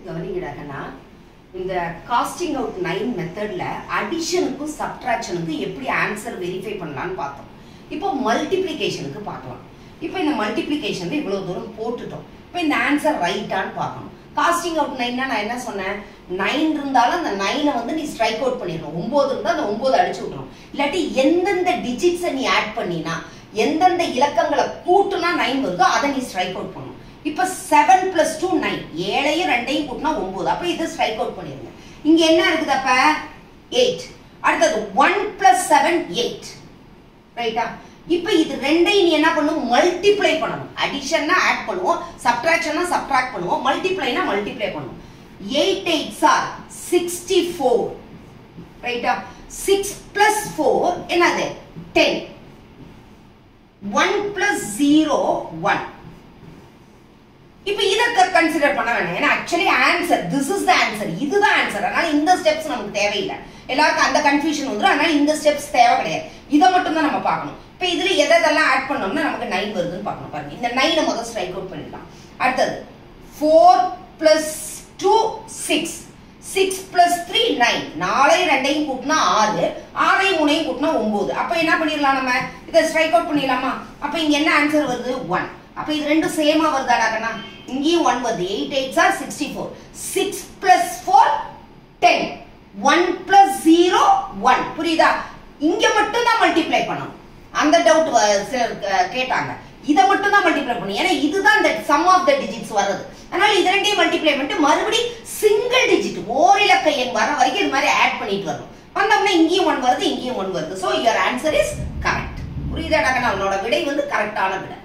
கவனிங்கடாகனா இந்த costing out nine மெத்தட்ல அடிஷனுக்கும் சப்ட்ராக்ஷனுக்கும் எப்படி ஆன்சர் வெரிஃபை பண்ணலாம்னு பார்த்தோம் இப்போ மல்டிப்ளிகேஷனுக்கு பார்க்கலாம் இப்போ இந்த மல்டிப்ளிகேஷன்ல இவ்வளவு தூரம் போட்டுட்டோம் இப்போ இந்த ஆன்சர் ரைட்டான்னு பார்க்கணும் காஸ்டிங் அவுட் நைன்னா நான் என்ன சொன்னேன் நைன் இருந்தாலும் அந்த நைனை வந்து நீ ஸ்ட்ரைக் அவுட் பண்ணிடணும் ஒன்பது இருந்தால் அந்த ஒன்பது அடிச்சு விட்டுரும் இல்லாட்டி எந்தெந்த டிஜிட்ஸை நீ ஆட் பண்ணினா எந்தெந்த இலக்கங்களை கூட்டுனா நைன் வருதோ அதை நீ ஸ்ட்ரைக் அவுட் பண்ணணும் இப்போ செவன் பிளஸ் டூ நைன் ஏழையும் ரெண்டையும் கூட்டினா ஒன்பது அப்போ இது ஸ்ட்ரைக் அவுட் பண்ணிருங்க இங்க என்ன இருக்குது அப்ப எயிட் அடுத்தது ஒன் பிளஸ் செவன் எயிட் ரைட்டா இப்போ இது ரெண்டையும் நீ என்ன பண்ணும் மல்டிப்ளை பண்ணணும் அடிஷன்னா ஆட் பண்ணுவோம் சப்ட்ராக்ஷன்னா சப்ட்ராக்ட் பண்ணுவோம் மல்டிப்ளைனா மல்டிப்ளை பண்ணுவோம் eight eights are sixty four ரைட்டா சிக்ஸ் பிளஸ் ஃபோர் என்னது ten one plus zero one இப்போ இதை கன்சிடர் பண்ண வேணாம் ஏன்னா actually answer this is the answer இதுதான் ஆன்சர் அதனால இந்த ஸ்டெப்ஸ் நமக்கு தேவையில்லை எல்லாருக்கும் அந்த கன்ஃபியூஷன் வந்துடும் அதனால இந்த ஸ்டெப்ஸ் தேவை கிடையாது இதை மட்டும் தான் நம்ம பார்க்கணும் இப்போ இதுல எதெல்லாம் ஆட் பண்ணோம்னா நமக்கு நைன் வருதுன்னு பார்க்கணும் பாருங்க இந்த நைனை முதல் ஸ்ட்ரைக் அவுட் பண்ணிடலாம் அடுத்தது four plus two six six plus three nine நாளை ரெண்டையும் கூட்டினா ஆறு ஆறையும் மூணையும் கூட்டினா ஒன்பது அப்போ என்ன பண்ணிடலாம் நம்ம இதை ஸ்ட்ரைக் அவுட் பண்ணிடலாமா அப்போ இங்க என்ன ஆன்சர் வருது ஒன் அப்போ இது ரெண்டும் சேமா வருதாடாக்கண்ணா இங்கேயும் ஒன் வருது eight eights are sixty four six plus four ten one plus zero one புரியுதா இங்க மட்டும் தான் மல்டிப்ளை பண்ணணும் அந்த டவுட் சிலர் அஹ், கேட்டாங்க இதை மட்டும் தான் மல்டிப்ளை பண்ணணும் ஏன்னா இதுதான் இந்த சம் ஆஃப் த டிஜிட்ஸ் வர்றது அதனால இது ரெண்டையும் மல்டிப்ளை பண்ணிட்டு மறுபடி சிங்கிள் டிஜிட் ஓரிலக்க எண் வர வரைக்கும் இது மாதிரி ஆட் பண்ணிட்டு வரணும் வந்தோம்னா இங்கேயும் ஒன் வருது இங்கேயும் ஒன் வருது so your answer is correct புரியுதாடாக்கண்ணா உன்னோட விடை வந்து கரெக்டான விடை